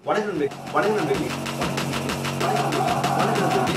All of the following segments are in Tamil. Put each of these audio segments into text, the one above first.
வணக்கம் நண்பர்களே. வணக்கம் நண்பர்களே. வணக்கம் நண்பர்களே.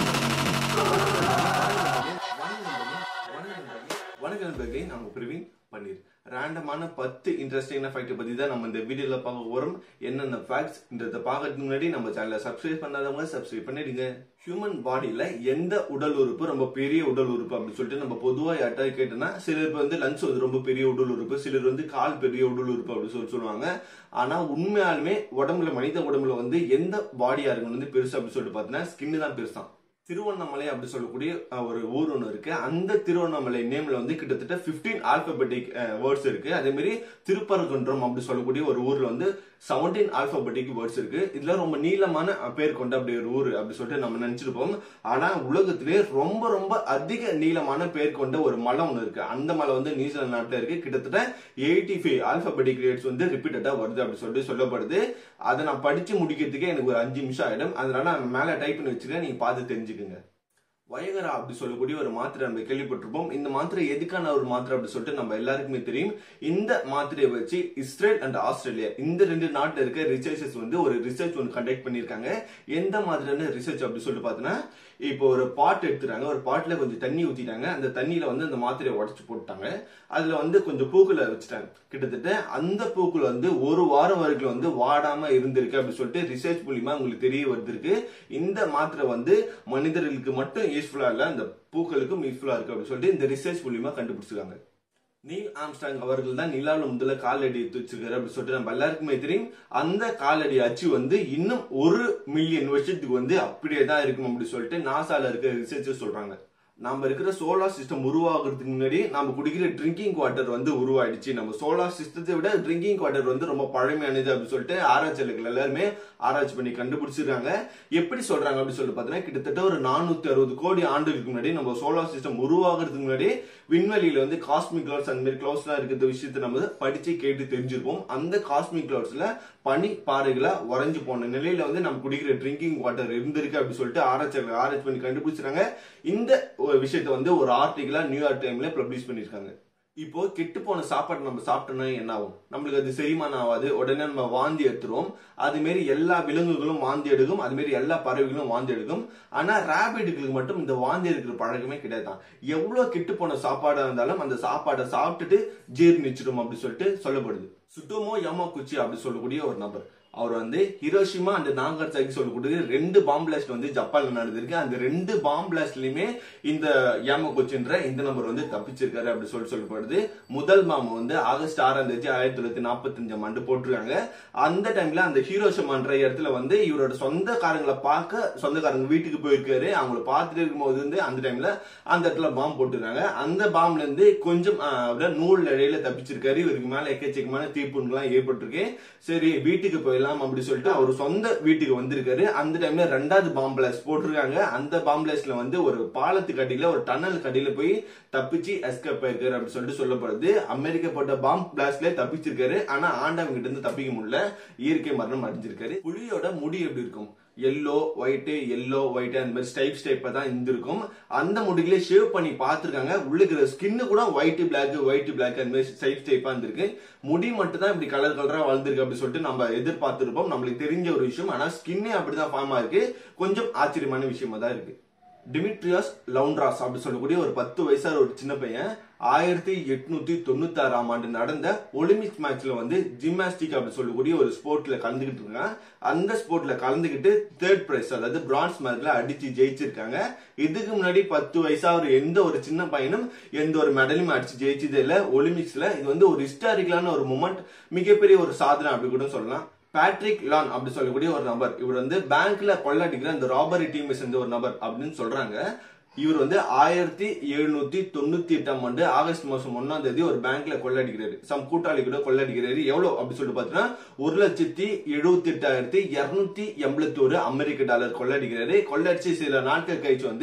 வணக்கம் நண்பர்களே நான் பிரவீன் பன்னீர் ரேண்டமான பத்து இன்ட்ரெஸ்டிங்கான ஃபேக்டர் பத்தி தான் நம்ம இந்த வீடியோல பார்க்க போறோம் என்னென்ன ஃபேக்ட்ஸ் இந்த பார்க்கறதுக்கு முன்னாடி நம்ம சேனலை சப்ஸ்கிரைப் பண்ணாதவங்க சப்ஸ்கிரைப் பண்ணிடுங்க ஹியூமன் பாடியில எந்த உடல் உறுப்பு ரொம்ப பெரிய உடல் உறுப்பு அப்படின்னு சொல்லிட்டு நம்ம பொதுவா யார்ட்டாவது கேட்டோம்னா சிலருக்கு வந்து லங்ஸ் வந்து ரொம்ப பெரிய உடல் உறுப்பு சிலர் வந்து கால் பெரிய உடல் உறுப்பு அப்படின்னு சொல்லி சொல்லுவாங்க ஆனா உண்மையாலுமே உடம்புல மனித உடம்புல வந்து எந்த பாடியா இருக்கு வந்து பெருசு அப்படின்னு சொல்லிட்டு பார்த்தீங்கன்னா ஸ்கின் தான் பெருசாம் திருவண்ணாமலை அப்படி சொல்லக்கூடிய அஹ், ஒரு ஊர் ஒன்று இருக்கு அந்த திருவண்ணாமலை நேம்ல வந்து கிட்டத்தட்ட 15 ஆல்பபெட்டிக் வேர்ட்ஸ் இருக்கு அதே மாதிரி திருப்பரங்குன்றம் அப்படி சொல்லக்கூடிய ஒரு ஊர்ல வந்து 17 ஆல்பபெட்டிக் வேர்ட்ஸ் இருக்கு இதுல ரொம்ப நீளமான அஹ், பேர் கொண்ட அப்படி ஒரு ஊர் அப்படி சொல்லிட்டு நம்ம நினைச்சிருப்போம் ஆனா உலகத்திலே ரொம்ப ரொம்ப அதிக நீளமான பேர் கொண்ட ஒரு மலை ஒன்று இருக்கு அந்த மலை வந்து நியூசிலாந்து நாட்டுல இருக்கு கிட்டத்தட்ட எயிட்டி ஃபைவ் ஆல்பபெட்டிக் ரேட்ஸ் வந்து ரிப்பீட்டடா வருது அப்படி சொல்லிட்டு சொல்லப்படுது அதை நான் படிச்சு முடிக்கிறதுக்கே எனக்கு ஒரு அஞ்சு நிமிஷம் ஆயிடும் அதனால நான் மேல டைப் பண்ணி வச்சிருக்கேன் நீங்க பார்த்து தெரிஞ்சுக்குங்க வயகரா அப்படி சொல்லக்கூடிய ஒரு மாத்திரை நம்ம கேள்விப்பட்டிருப்போம் இந்த மாத்திரை எதுக்கான ஒரு மாத்திரை அப்படி சொல்லிட்டு நம்ம எல்லாருக்குமே தெரியும் இந்த மாத்திரையை வச்சு இஸ்ரேல் அண்ட் ஆஸ்திரேலியா இந்த ரெண்டு நாட்டுல இருக்க ரிசர்ச்சர்ஸ் வந்து ஒரு ரிசர்ச் ஒன்று கண்டக்ட் பண்ணியிருக்காங்க எந்த மாதிரியான ரிசர்ச் அப்படி சொல்லிட்டு பார்த்தீங்கன்னா இப்போ ஒரு பாட் எடுத்துறாங்க ஒரு பாட்ல கொஞ்சம் தண்ணி ஊத்திட்டாங்க அந்த தண்ணியில வந்து அந்த மாத்திரையை உடச்சு போட்டாங்க அதுல வந்து கொஞ்சம் பூக்களை வச்சுட்டாங்க கிட்டத்தட்ட அந்த பூக்கள் வந்து ஒரு வாரம் வரைக்கும் வந்து வாடாம இருந்திருக்கு அப்படின்னு சொல்லிட்டு ரிசர்ச் மூலியமா உங்களுக்கு தெரிய வந்திருக்கு இந்த மாத்திரை வந்து மனிதர்களுக்கு மட்டும் யூஸ்ஃபுல்லா இல்ல அந்த பூக்களுக்கும் யூஸ்ஃபுல்லா இருக்கு அப்படின்னு சொல்லிட்டு இந்த ரிசர்ச் மூலியமா கண்டுபிடிச்சிருக்காங்க நீல் ஆம்ஸ்டாங் அவர்கள் தான் நிலாவில் முதல்ல காலடி எடுத்து வச்சிருக்காரு அப்படின்னு சொல்லிட்டு நம்ம எல்லாருக்குமே தெரியும் அந்த காலடி அச்சு வந்து இன்னும் ஒரு மில்லியன் வருஷத்துக்கு வந்து அப்படியே தான் இருக்கும் அப்படின்னு சொல்லிட்டு நாசால இருக்க ரிசர்ச்சர் சொல்றாங்க நாம இருக்கிற சோலார் சிஸ்டம் உருவாகிறதுக்கு முன்னாடி நம்ம குடிக்கிற ட்ரிங்கிங் வாட்டர் வந்து உருவாயிடுச்சு நம்ம சோலார் சிஸ்டத்தை விட ட்ரிங்கிங் வாட்டர் வந்து ரொம்ப பழமையானது அப்படின்னு சொல்லிட்டு ஆராய்ச்சியாளர்கள் எல்லாருமே ஆராய்ச்சி பண்ணி கண்டுபிடிச்சிருக்காங்க எப்படி சொல்றாங்க அப்படின்னு சொல்லிட்டு பார்த்தீங்கன்னா கிட்டத்தட்ட ஒரு நானூத்தி அறுபது கோடி ஆண்டுகளுக்கு முன்னாடி நம்ம சோலார் சிஸ்டம் உருவாகிறதுக்கு முன்னாடி விண்வெளியில வந்து காஸ்மிக் கிளவுட்ஸ் அந்த மாதிரி கிளவுட்ஸ் எல்லாம் இருக்கிற விஷயத்தை நம்ம படிச்சு கேட்டு தெரிஞ்சிருப்போம் அந்த காஸ்மிக் கிளவுட்ஸ்ல பனி பாறைகளா உறைஞ்சு போன நிலையில வந்து நம்ம குடிக்கிற ட்ரிங்கிங் வாட்டர் இருந்திருக்கு அப்படின்னு சொல்லிட்டு ஆராய்ச்சியாளர்கள் ஆராய்ச்சி பண்ணி கண்டுபிடிச்சிருக்காங்க இந்த ஒரு விஷயத்தை வந்து ஒரு ஆர்டிகிளா நியூயார்க் டைம்ல பப்ளிஷ் பண்ணிருக்காங்க இப்போ கெட்டு போன சாப்பாடு நம்ம சாப்பிட்டோம்னா என்ன ஆகும் நம்மளுக்கு அது செரிமானம் ஆகாது உடனே நம்ம வாந்தி எடுத்துருவோம் அது மாரி எல்லா விலங்குகளும் வாந்தி எடுக்கும் அது மாரி எல்லா பறவைகளும் வாந்தி எடுக்கும் ஆனா ரேபிட்டுகளுக்கு மட்டும் இந்த வாந்தி எடுக்கிற பழக்கமே கிடையாதான் எவ்வளவு கெட்டு போன சாப்பாடா இருந்தாலும் அந்த சாப்பாடை சாப்பிட்டுட்டு ஜீர்ணிச்சிடும் அப்படி சொல்லிட்டு சொல்லப்படுது சுட்டோமோ யாமாகுச்சி அப்படி சொல்லக்கூடிய ஒரு நபர் அவர் வந்து ஹிரோஷிமா அண்ட் நாகர்சாகி சொல்லக்கூடிய ரெண்டு பாம் பிளாஸ்ட் வந்து ஜப்பான்ல நடந்திருக்கு அந்த ரெண்டு பாம் பிளாஸ்ட்லயுமே இந்த யாமகுச்சின்ற இந்த நபர் வந்து தப்பிச்சிருக்காரு அப்படி சொல்லி சொல்லப்படுது முதல் பாம் வந்து ஆகஸ்ட் ஆறாம் தேதி ஆயிரத்தி தொள்ளாயிரத்தி நாற்பத்தி அஞ்சாம் ஆண்டு போட்டிருக்காங்க அந்த டைம்ல அந்த ஹீரோஷிமான்ற இடத்துல வந்து இவரோட சொந்தக்காரங்களை பார்க்க சொந்தக்காரங்க வீட்டுக்கு போயிருக்காரு அவங்கள பார்த்துட்டு இருக்கும்போது வந்து அந்த டைம்ல அந்த இடத்துல பாம் போட்டுருக்காங்க அந்த பாம்ல இருந்து கொஞ்சம் ஆஹ், அவர் நூல் இடையில தப்பிச்சிருக்காரு இவருக்கு மேல எக்கச்சக்கமான தீப்புண்கள்லாம் ஏற்பட்டிருக்கு சரி வீட்டுக்கு போயிடலாம் அப்படி சொல்லிட்டு அவர் சொந்த வீட்டுக்கு வந்திருக்காரு அந்த டைம்ல ரெண்டாவது பாம் பிளாஸ்ட் போட்டிருக்காங்க அந்த பாம் பிளாஸ்ட்ல வந்து ஒரு பாலத்துக்கு அடியில ஒரு டன்னல் அடியில போய் தப்பிச்சு எஸ்கேப் ஆயிருக்காரு அப்படி சொல்லிட்டு சொல்லப்படுது அமெரிக்கா போட்ட பாம் பிளாஸ்ட்ல தப்பிச்சிருக்காரு ஆனா ஆண்டவங்க கிட்ட இருந்து தப்பிக்க முடியல இயற்கை மரணம் அடைஞ்சிருக்காரு புலியோட முடி எப்படி இருக்கும் எல்லோ ஒயிட் எல்லோ ஒயிட் அந்த மாதிரி ஸ்டைப் ஸ்டைப்பா தான் இருந்திருக்கும் அந்த முடிகளே ஷேவ் பண்ணி பார்த்திருக்காங்க உள்ள இருக்கிற ஸ்கின்னு கூட ஒயிட் பிளாக் ஒயிட் பிளாக் அந்த மாதிரி ஸ்டைப் ஸ்டைப்பா இருந்திருக்கு முடி மட்டும் தான் இப்படி கலர் கலரா வளர்ந்துருக்கு அப்படி சொல்லிட்டு நம்ம எதிர்பார்த்திருப்போம் நம்மளுக்கு தெரிஞ்ச ஒரு விஷயம் ஆனா ஸ்கின்னே அப்படிதான் ஃபார்ம் ஆயிருக்கு கொஞ்சம் ஆச்சரியமான விஷயமா தான் இருக்கு டிமிட்ரியாஸ் லவுண்ட்ராஸ் அப்படி சொல்லக்கூடிய ஒரு பத்து வயசான ஒரு சின்ன பையன் ஆயிரத்தி எட்நூத்தி தொண்ணூத்தி ஆறாம் ஆண்டு நடந்த ஒலிம்பிக்ஸ் மேட்ச்ல வந்து ஜிம்னாஸ்டிக் அப்படி சொல்லக்கூடிய ஒரு ஸ்போர்ட்ல கலந்துகிட்டு இருக்காங்க அந்த ஸ்போர்ட்ல கலந்துகிட்டு தேர்ட் பிரைஸ் அதாவது பிரான்ஸ் மெடல்ல அடிச்சு ஜெயிச்சிருக்காங்க இதுக்கு முன்னாடி பத்து வயசா ஒரு எந்த ஒரு சின்ன பையனும் எந்த ஒரு மெடலும் அடிச்சு ஜெயிச்சதே இல்ல ஒலிம்பிக்ஸ்ல இது வந்து ஒரு ஹிஸ்டாரிக்கலான ஒரு மூமெண்ட் மிகப்பெரிய ஒரு சாதனை அப்படி கூட சொல்லலாம் பேட்ரிக் லான் அப்படி சொல்லக்கூடிய ஒரு நபர் இவர் வந்து பேங்க்ல கொள்ளடிக்கிற அந்த ராபரி டீம் சேர்ந்த ஒரு நபர் அப்படின்னு சொல்றாங்க இவர் வந்து ஆயிரத்தி எழுநூத்தி தொண்ணூத்தி எட்டாம் ஆண்டு ஆகஸ்ட் மாசம் ஒன்னாம் தேதி ஒரு பேங்க்ல கொள்ளடிக்கிறாரு சம் கூட்டாளி கூட கொள்ளடிக்கிறாரு எவ்வளவு அப்படி சொல்லிட்டு பாத்தீங்கன்னா ஒரு லட்சத்தி எழுபத்தி எட்டாயிரத்தி இருநூத்தி எண்பத்தி ஒரு அமெரிக்க டாலர் கொள்ளடிக்கிறாரு கொள்ளடிச்சு சில நாட்கள் கழிச்சு வந்து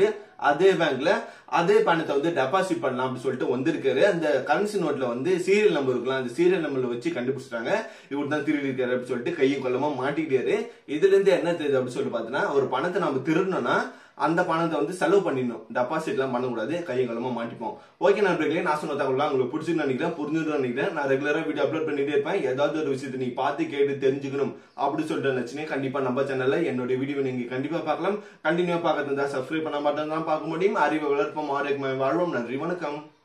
அதே பேங்க்ல அதே பணத்தை வந்து டெபாசிட் பண்ணலாம் அப்படின்னு சொல்லிட்டு வந்திருக்காரு அந்த கரன்சி நோட்ல வந்து சீரியல் நம்பர் இருக்கலாம் அந்த சீரியல் நம்பர்ல வச்சு கண்டுபிடிச்சிட்டாங்க இவர் தான் திருடி இருக்காரு அப்படின்னு சொல்லிட்டு கையும் கொள்ளமா மாட்டிக்கிட்டாரு இதுல இருந்து என்ன தெரியுது அப்படின்னு சொல்லிட்டு பார்த்தீங்கன்னா ஒரு பணத்தை நம்ம திருடணும்னா அந்த பணத்தை வந்து செலவு பண்ணிடணும் டெபாசிட் எல்லாம் பண்ணக்கூடாது கையும் களமா மாட்டிப்போம் ஓகே நண்பர்களே நான் சொன்ன தகவலாம் உங்களுக்கு பிடிச்சிருந்து நினைக்கிறேன் புரிஞ்சுன்னு நினைக்கிறேன் நான் ரெகுலரா வீடியோ அப்லோட் பண்ணிட்டே இருப்பேன் ஏதாவது ஒரு விஷயத்தை நீ பார்த்து கேட்டு தெரிஞ்சுக்கணும் அப்படி சொல்லிட்டு நினைச்சுனே கண்டிப்பா நம்ம சேனல்ல என்னோட வீடியோ நீங்க கண்டிப்பா பார்க்கலாம் கண்டினியூ பார்க்கறது சப்ஸ்கிரைப் பண்ண மாட்டேன் தான் பார்க்க முடியும் அறிவை வளர்ப்போம் ஆரோக்கியமாக வாழ்வோம் நன்றி வணக்கம்